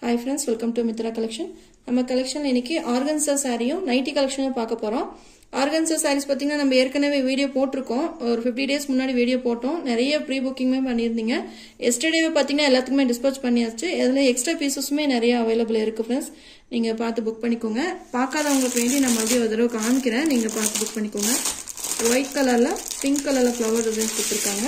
hi friends welcome to Mitra collection நம்ம collection இன்னைக்கு organza சாரியும் நைட்டி கலெக்ஷனும் பார்க்க போகிறோம் ஆர்கன்சா சாரீஸ் பார்த்தீங்கன்னா நம்ம ஏற்கனவே வீடியோ போட்டிருக்கோம் ஒரு ஃபிஃப்டி டேஸ் முன்னாடி வீடியோ போட்டோம் நிறைய ப்ரீ புக்கிங்குமே பண்ணியிருந்தீங்க எஸ்டர்டேவே பார்த்தீங்கன்னா எல்லாத்துக்குமே டிஸ்பேச் பண்ணியாச்சு அதில் எக்ஸ்ட்ரா பீசஸுமே நிறைய அவைலபிள் இருக்குது ஃப்ரெண்ட்ஸ் நீங்கள் பார்த்து புக் பண்ணிக்கோங்க பார்க்காதவங்களுக்கு வேண்டி நான் மறுபடியும் ஒரு தடவை காமிக்கிறேன் நீங்கள் பார்த்து புக் பண்ணிக்கோங்க ஒயிட் கலரில் பிங்க் கலரில் ஃப்ளவர் டிசைன்ஸ் கொடுத்துருக்காங்க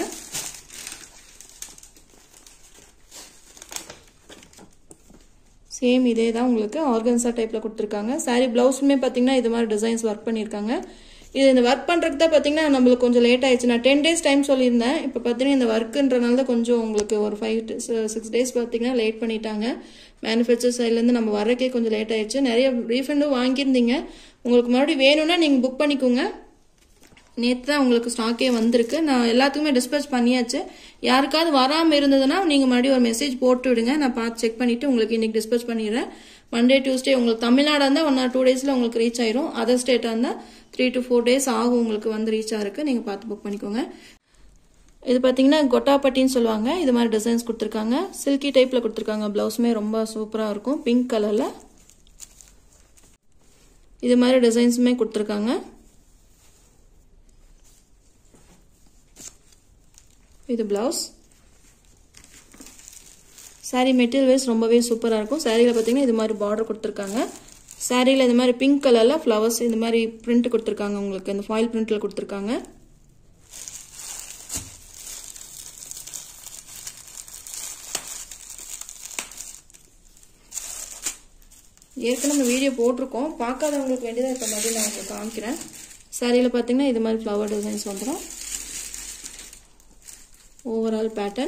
சேம் இதே தான் உங்களுக்கு ஆர்கன்ஸா டைப்பில் கொடுத்துருக்காங்க சாரி ப்ளவுஸுமே பார்த்தீங்கன்னா இது மாதிரி டிசைன்ஸ் ஒர்க் பண்ணியிருக்காங்க இது இந்த ஒர்க் பண்ணுறதுக்கு தான் பார்த்தீங்கன்னா நம்மளுக்கு கொஞ்சம் லேட் ஆயிடுச்சு நான் டென் டேஸ் டைம் சொல்லியிருந்தேன் இப்போ பார்த்தீங்கன்னா இந்த ஒர்க்குன்றனால தான் கொஞ்சம் உங்களுக்கு ஒரு ஃபைவ் சிக்ஸ் டேஸ் பார்த்தீங்கன்னா லேட் பண்ணிட்டாங்க மேனுஃபேக்சர் சைட்லேருந்து நம்ம வரக்கே கொஞ்சம் லேட் ஆயிடுச்சு நிறைய ரீஃபண்டும் வாங்கியிருந்தீங்க உங்களுக்கு மறுபடியும் வேணும்னா நீங்கள் புக் பண்ணிக்கோங்க நேற்று தான் உங்களுக்கு ஸ்டாக்கே வந்திருக்கு நான் எல்லாத்துக்குமே டிஸ்பேச் பண்ணியாச்சு யாருக்காவது வராமல் இருந்ததுன்னா நீங்கள் மறுபடியும் ஒரு மெசேஜ் போட்டு விடுங்க நான் பார்த்து செக் பண்ணிவிட்டு உங்களுக்கு இன்னைக்கு டிஸ்பேச் பண்ணிடுறேன் மண்டே டியூஸ்டே உங்களுக்கு தமிழ்நாடாக இருந்தால் ஒன் ஆர் டூ டேஸில் உங்களுக்கு ரீச் ஆயிரும் அதர் ஸ்டேட்டாக இருந்தால் த்ரீ டு ஃபோர் டேஸ் ஆகும் உங்களுக்கு வந்து ரீச் ஆகிருக்கு நீங்கள் பார்த்து புக் பண்ணிக்கோங்க இது பார்த்தீங்கன்னா கொட்டாப்பட்டின்னு சொல்லுவாங்க இது மாதிரி டிசைன்ஸ் கொடுத்துருக்காங்க சில்கி டைப்பில் கொடுத்துருக்காங்க ப்ளவுஸுமே ரொம்ப சூப்பராக இருக்கும் பிங்க் கலரில் இது மாதிரி டிசைன்ஸுமே கொடுத்துருக்காங்க இது பிளவுஸ் சாரீ மெட்டீரியல் வைஸ் ரொம்பவே சூப்பராக இருக்கும் சாரியில் பார்த்தீங்கன்னா இது மாதிரி பார்டர் கொடுத்துருக்காங்க சாரியில் இது மாதிரி பிங்க் கலரில் ஃப்ளவர்ஸ் இந்த மாதிரி பிரிண்ட் கொடுத்துருக்காங்க உங்களுக்கு இந்த ஃபாயில் பிரிண்டில் கொடுத்துருக்காங்க ஏற்கனவே வீடியோ போட்டிருக்கோம் பார்க்காதவங்களுக்கு வேண்டியதாக இப்போ மறுபடியும் நான் உங்களுக்கு காமிக்கிறேன் சாரியில் பார்த்தீங்கன்னா இது மாதிரி ஃப்ளவர் டிசைன்ஸ் வந்துடும் overall pattern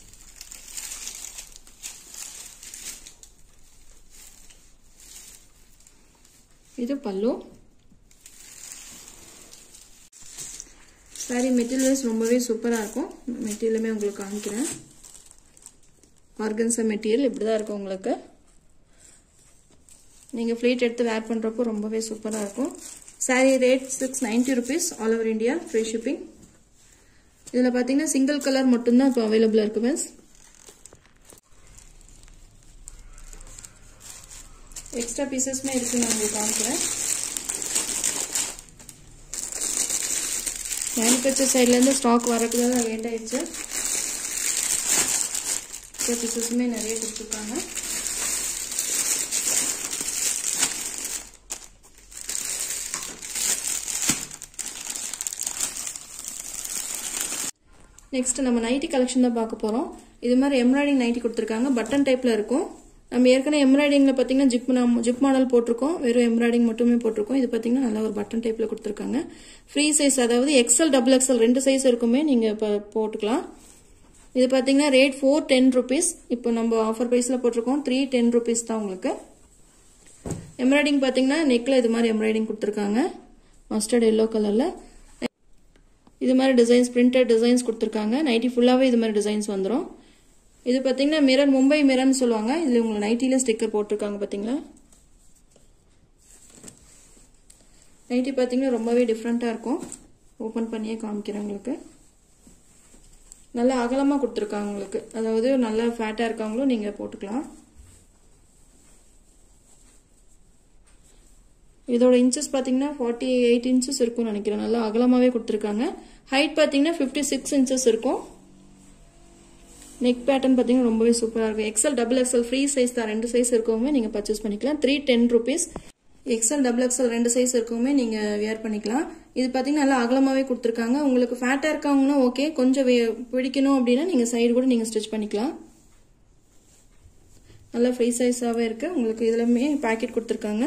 இது பல்லு சாரி மெட்டீரியல்ஸ் ரொம்பவே சூப்பராக இருக்கும் மெட்டீரியலுமே உங்களுக்கு காமிக்கிறேன் ஆர்கன்ஸா மெட்டீரியல் இப்படி தான் இருக்கும் உங்களுக்கு நீங்கள் ஃப்ளீட் எடுத்து வேர் பண்ணுறப்போ ரொம்பவே சூப்பராக இருக்கும் sari rate six ninety rupees all over India free shipping இதில் பார்த்தீங்கன்னா சிங்கிள் கலர் மட்டும்தான் இப்போ அவைலபிளாக இருக்கு ஃப்ரெண்ட்ஸ் எக்ஸ்ட்ரா பீசஸ்மே இருக்கு நான் உங்களுக்கு காமிக்கிறேன் மேனுஃபேக்சர் சைட்லேருந்து ஸ்டாக் வரக்கு தான் லேட் ஆயிடுச்சு எக்ஸ்ட்ரா பீசஸுமே நிறைய கொடுத்துருக்காங்க நெக்ஸ்ட் நம்ம நைட்டி கலெக்ஷன் தான் பார்க்க போகிறோம் இது மாதிரி எம்ப்ராய்டிங் நைட்டி கொடுத்துருக்காங்க பட்டன் டைப்பில் இருக்கும் நம்ம ஏற்கனவே எம்ப்ராய்டிங்கில் பார்த்தீங்கன்னா ஜிப் நம்ம ஜிப் மாடல் போட்டிருக்கோம் வெறும் எம்ப்ராய்டிங் மட்டுமே போட்டிருக்கோம் இது பார்த்தீங்கன்னா நல்ல ஒரு பட்டன் டைப்பில் கொடுத்துருக்காங்க ஃப்ரீ சைஸ் அதாவது எக்ஸல் டபுள் எக்ஸல் ரெண்டு சைஸ் இருக்குமே நீங்கள் இப்போ போட்டுக்கலாம் இது பார்த்தீங்கன்னா ரேட் ஃபோர் டென் ருபீஸ் இப்போ நம்ம ஆஃபர் ப்ரைஸில் போட்டிருக்கோம் த்ரீ டென் ருபீஸ் தான் உங்களுக்கு எம்ப்ராய்டிங் பார்த்தீங்கன்னா நெக்கில் இது மாதிரி எம்ப்ராய்டிங் கொடுத்துருக்காங்க மஸ்டர்ட் எல்லோ கலரில் இது மாதிரி டிசைன்ஸ் பிரிண்டட் டிசைன்ஸ் கொடுத்துருக்காங்க நைட்டி ஃபுல்லாகவே இது மாதிரி டிசைன்ஸ் வந்துடும் இது பார்த்தீங்கன்னா மிரர் மும்பை மிரர்னு சொல்லுவாங்க இதில் உங்களுக்கு நைட்டியில் ஸ்டிக்கர் போட்டிருக்காங்க பார்த்தீங்களா நைட்டி பார்த்தீங்கன்னா ரொம்பவே டிஃப்ரெண்ட்டாக இருக்கும் ஓப்பன் பண்ணியே காமிக்கிறேன் உங்களுக்கு நல்லா அகலமாக கொடுத்துருக்காங்க உங்களுக்கு அதாவது நல்லா ஃபேட்டாக இருக்கவங்களும் நீங்கள் போட்டுக்கலாம் இதோட இன்ச்சஸ் பார்த்தீங்கன்னா ஃபார்ட்டி எயிட் இன்ச்சஸ் இருக்கும்னு நினைக்கிறேன் நல்லா அகலமாகவே கொடுத்துருக்காங்க ஹைட் பார்த்தீங்கன்னா ஃபிஃப்டி சிக்ஸ் இன்ச்சஸ் இருக்கும் நெக் பேட்டர்ன் பார்த்தீங்கன்னா ரொம்பவே சூப்பராக இருக்கும் XL double XL free size தான் ரெண்டு சைஸ் இருக்கவுமே நீங்கள் பர்ச்சேஸ் பண்ணிக்கலாம் three ten rupees XL double XL ரெண்டு சைஸ் இருக்கவுமே நீங்கள் வியர் பண்ணிக்கலாம் இது பார்த்தீங்கன்னா நல்லா அகலமாகவே கொடுத்துருக்காங்க உங்களுக்கு ஃபேட்டாக இருக்கவங்கன்னா ஓகே கொஞ்சம் பிடிக்கணும் அப்படின்னா நீங்கள் சைடு கூட நீங்கள் ஸ்டிச் பண்ணிக்கலாம் நல்லா ஃப்ரீ சைஸாகவே இருக்குது உங்களுக்கு இதுலமே பேக்கெட் கொடுத்துருக்காங்க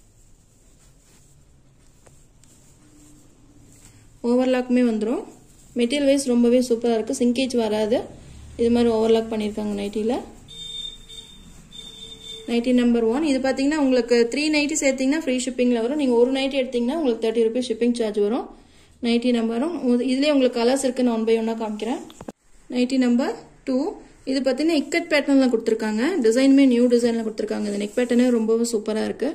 ஓவர்லாக்குமே வந்துடும் மெட்டீரியல் வைஸ் ரொம்பவே சூப்பராக இருக்குது சிங்கேஜ் வராது இது மாதிரி ஓவர்லாக் பண்ணியிருக்காங்க நைட்டியில் நைட்டி நம்பர் ஒன் இது பார்த்தீங்கன்னா உங்களுக்கு த்ரீ நைட்டி சேர்த்திங்கன்னா ஃப்ரீ ஷிப்பிங்கில் வரும் நீங்கள் ஒரு நைட்டி எடுத்திங்கன்னா உங்களுக்கு தேர்ட்டி ருபீஸ் ஷிப்பிங் சார்ஜ் வரும் நைட்டி நம்பரும் இதுலேயே உங்களுக்கு கலர்ஸ் இருக்குது நான் ஒன் பை ஒன்னாக காமிக்கிறேன் நைட்டி நம்பர் டூ இது பார்த்தீங்கன்னா இக்கட் பேட்டர்னில் கொடுத்துருக்காங்க டிசைனுமே நியூ டிசைனில் கொடுத்துருக்காங்க இந்த நெக் பேட்டர்னே ரொம்பவே சூப்பராக இருக்குது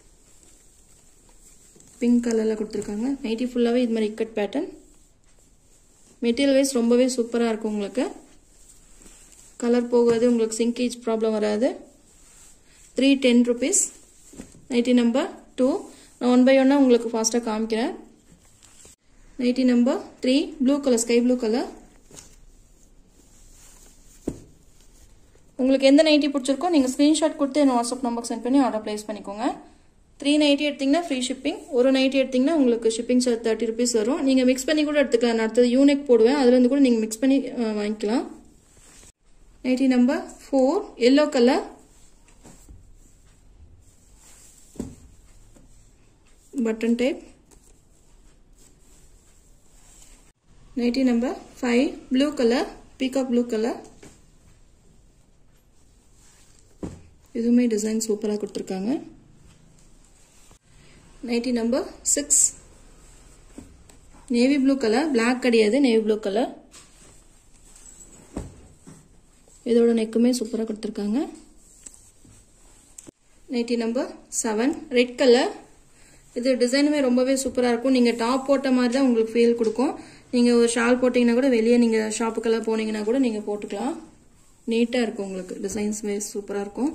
பிங்க் கலரில் கொடுத்துருக்காங்க நைட்டி ஃபுல்லாகவே இது மாதிரி இக்கட் பேட்டர்ன் மெட்டீரியல் வைஸ் ரொம்பவே சூப்பராக இருக்கும் உங்களுக்கு கலர் போகாது உங்களுக்கு சிங்கேஜ் ப்ராப்ளம் வராது three ten rupees nighty number two நான் ஒன் பை ஒன்னாக உங்களுக்கு ஃபாஸ்ட்டாக காமிக்கிறேன் nighty number three blue colour sky blue colour உங்களுக்கு எந்த நைட்டி பிடிச்சிருக்கோ நீங்கள் ஸ்க்ரீன்ஷாட் கொடுத்து என் வாட்ஸ்அப் நம்பருக்கு சென்ட் பண்ணி ஆர்டர் ப்ளேஸ் பண்ணிக்கோங்க த்ரீ நைட்டி எடுத்திங்கன்னா ஃப்ரீ ஷிப்பிங் ஒரு நைட்டி எடுத்திங்கன்னா உங்களுக்கு ஷிப்பிங் சார்ஜ் தேர்ட்டி ருபீஸ் வரும் நீங்கள் மிக்ஸ் பண்ணி கூட எடுத்துக்கலாம் நான் அடுத்தது யூனிக் போடுவேன் அதுலேருந்து கூட நீங்கள் மிக்ஸ் பண்ணி அஹ், வாங்கிக்கலாம் nighty number four yellow colour button type nighty number 5 blue color peacock blue color இதுவுமே டிசைன் சூப்பராக கொடுத்துருக்காங்க nighty number six navy blue colour Black கிடையாது நேவி ப்ளூ கலர் இதோட நெக்குமே சூப்பராக கொடுத்துருக்காங்க nighty number seven red colour இது டிசைனுமே ரொம்பவே சூப்பராக இருக்கும் நீங்கள் டாப் போட்ட மாதிரி தான் உங்களுக்கு ஃபீல் கொடுக்கும் நீங்கள் ஒரு ஷால் போட்டிங்கன்னா கூட வெளியே நீங்கள் ஷாப்புக்கெல்லாம் போனீங்கன்னா கூட நீங்கள் போட்டுக்கலாம் நீட்டாக இருக்கும் உங்களுக்கு டிசைன்ஸுமே சூப்பராக இருக்கும்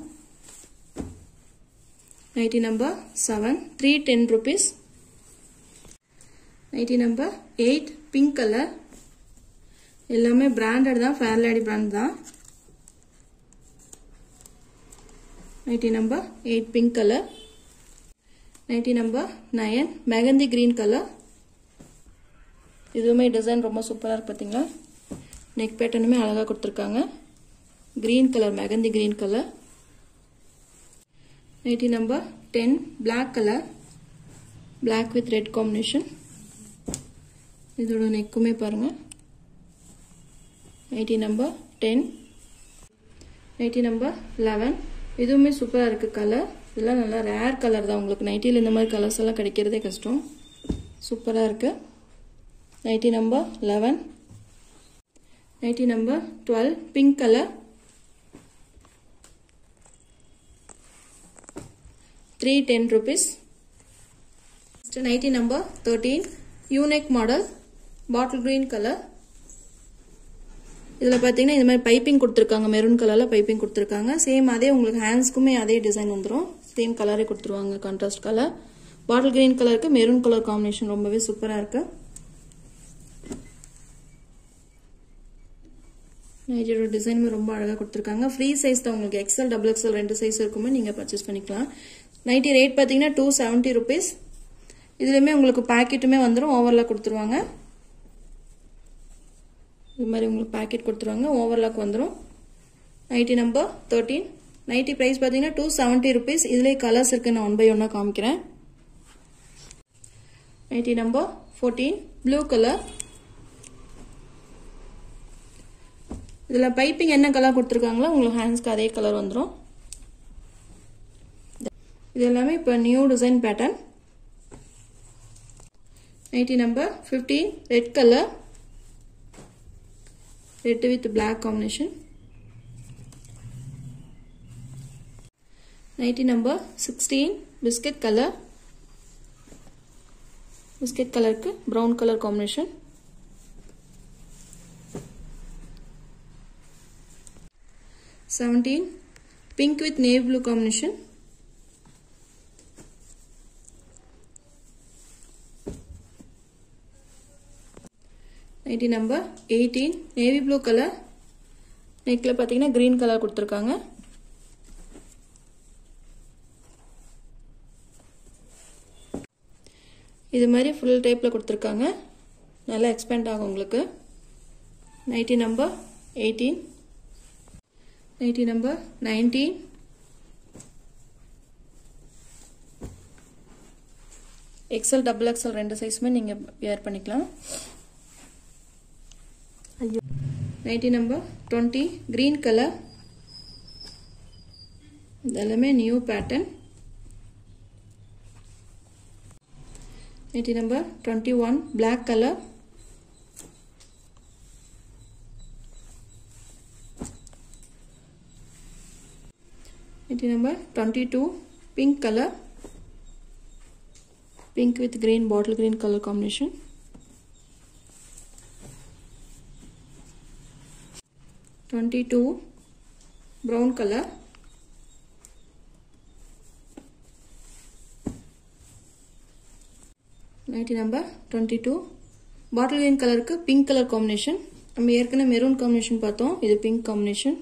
nighty number seven three ten rupees nighty number eight pink colour எல்லாமே பிராண்டட் தான் ஃபேர்லேடி பிராண்ட் தான் nighty number eight pink colour nighty number nine mehndi green colour இதுவுமே டிசைன் ரொம்ப சூப்பராக இருக்கு பார்த்தீங்களா நெக் பேட்டர்னுமே அழகாக கொடுத்துருக்காங்க green colour mehndi green colour nighty number ten black colour black with red combination இதோட நெக்குமே பாருங்கள் nighty number ten nighty number eleven இதுவுமே சூப்பராக இருக்குது கலர் இதெல்லாம் நல்லா ரேர் கலர் தான் உங்களுக்கு நைட்டியில் இந்த மாதிரி கலர்ஸ் எல்லாம் கிடைக்கிறதே கஷ்டம் சூப்பராக இருக்குது nighty number eleven nighty number twelve pink colour three ten rupees next nighty number thirteen unique model bottle green colour இதில் பார்த்தீங்கன்னா இந்த மாதிரி பைப்பிங் கொடுத்துருக்காங்க மெரூன் கலரில் பைப்பிங் கொடுத்துருக்காங்க சேம் அதே உங்களுக்கு ஹேண்ட்ஸ்க்குமே அதே டிசைன் வந்துடும் சேம் கலரே கொடுத்துருவாங்க கான்ட்ராஸ்ட் கலர் பாட்டில் கிரீன் கலருக்கு மெரூன் கலர் காம்பினேஷன் ரொம்பவே சூப்பராக இருக்கு நைட்டியோட டிசைனுமே ரொம்ப அழகாக கொடுத்துருக்காங்க ஃப்ரீ சைஸ் தான் உங்களுக்கு எக்ஸல் டபுள் எக்ஸல் ரெண்டு சைஸ் இருக்குமே நீங்கள் பர்ச்சேஸ் பண்ணிக்கலாம் நைட்டி ரேட் பார்த்தீங்கன்னா டூ செவன்ட்டி ருபீஸ் இதுலேயுமே உங்களுக்கு பேக்கெட்டுமே வந்துடும் ஓவர்லாக் கொடுத்துருவாங்க இது மாதிரி உங்களுக்கு பேக்கெட் கொடுத்துருவாங்க ஓவர்லாக் வந்துடும் nighty number thirteen nighty price பார்த்தீங்கன்னா டூ செவன்ட்டி ருபீஸ் இதுலேயே கலர்ஸ் இருக்கு நான் ஒன் பை ஒன்னாக காமிக்கிறேன் nighty number fourteen blue colour இதில் பைப்பிங் என்ன கலர் கொடுத்துருக்காங்களோ உங்களுக்கு ஹேண்ட்ஸ்க்கு அதே கலர் வந்துடும் இது எல்லாமே இப்போ new design pattern nighty number fifteen red colour red with black combination nighty number sixteen biscuit colour biscuit கலருக்கு brown colour combination seventeen pink with navy blue combination nighty number eighteen navy blue colour நெக்கில் பார்த்தீங்கன்னா green colour கொடுத்துருக்காங்க இது மாதிரி full டைப்பில் கொடுத்துருக்காங்க நல்லா expand ஆகும் உங்களுக்கு nighty number eighteen nighty number nineteen XL double XL ரெண்டு சைஸுமே நீங்கள் வியர் பண்ணிக்கலாம் ஐயோ nighty number twenty green colour இதெல்லாமே new pattern nighty number twenty one black colour nighty number twenty two pink colour pink with green bottle green color combination Twenty-two brown color nighty number twenty two bottle green கலருக்கு pink colour combination நம்ம ஏற்கனவே maroon combination பார்த்தோம் இது pink combination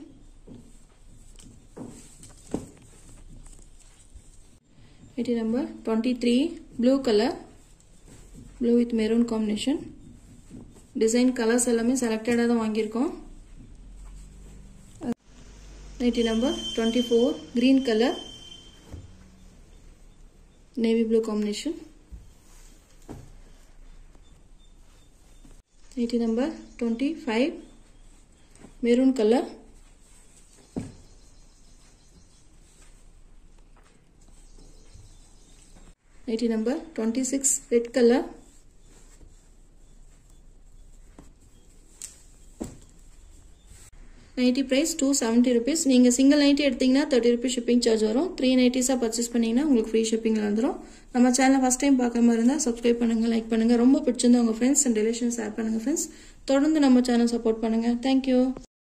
nighty number twenty three blue colour blue with maroon combination design colours எல்லாமே செலக்டடாக தான் வாங்கியிருக்கோம் nighty number twenty four green colour navy blue combination nighty number twenty five maroon colour nighty number twenty six red colour nighty price two seventy rupees நீங்கள் single nighty எடுத்தீங்கன்னா thirty rupees shipping charge வரும் three நைட்டிஸாக purchase பண்ணிங்கன்னா உங்களுக்கு free ஷிப்பிங்கில் வந்துடும் நம்ம சேனலை first time பார்க்குற மாதிரி இருந்தால் சப்ஸ்கிரைப் பண்ணுங்கள் லைக் பண்ணுங்கள் ரொம்ப பிடிச்சிருந்தா உங்கள் ஃப்ரெண்ட்ஸ் அண்ட் ரிலேஷன்ஸ் ஷேர் பண்ணுங்கள் ஃப்ரெண்ட்ஸ் தொடர்ந்து நம்ம சேனல் சப்போர்ட் பண்ணுங்கள் தேங்க்யூ